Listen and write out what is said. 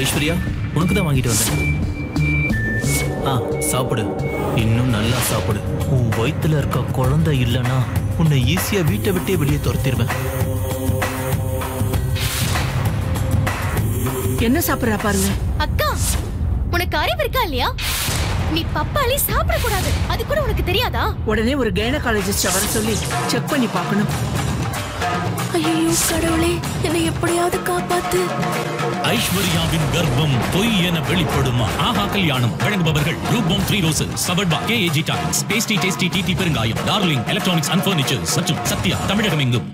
ஐஸ்வர்யா உனக்கு தான் வாங்கிட்டு வந்தேன் ஆ சாப்பிடு இன்னும் நல்லா சாப்பிடு உன் வயித்துல இருக்க குழந்தை இல்லைன்னா உன்னை ஈஸியா வீட்டை விட்டே வெளியே துரத்திடுவேன் என்ன சாப்பிடுறா பாருங்க அக்கா உனக்கு அறிவு இருக்கா இல்லையா நீ பப்பாளி சாப்பிட கூடாது அது கூட உனக்கு தெரியாதா உடனே ஒரு கைனகாலஜிஸ்ட வர சொல்லி செக் பண்ணி பார்க்கணும் ஐயோ கடவுளே என்னை எப்படியாவது காப்பாத்து ஐஸ்வர்யாவின் கர்ப்பம் பொய் என வெளிப்படுமா ஆஹா கல்யாணம் வழங்குபவர்கள் ரூபம் த்ரீ ரோசஸ் சவர்பா கேஏஜி டைல்ஸ் டேஸ்டி டேஸ்டி டிடி பெருங்காயம் டார்லிங் எலக்ட்ரானிக்ஸ் அண்ட் ஃபர்னிச்சர்ஸ் மற்றும் சத்யா தமிழகம் எங்கும்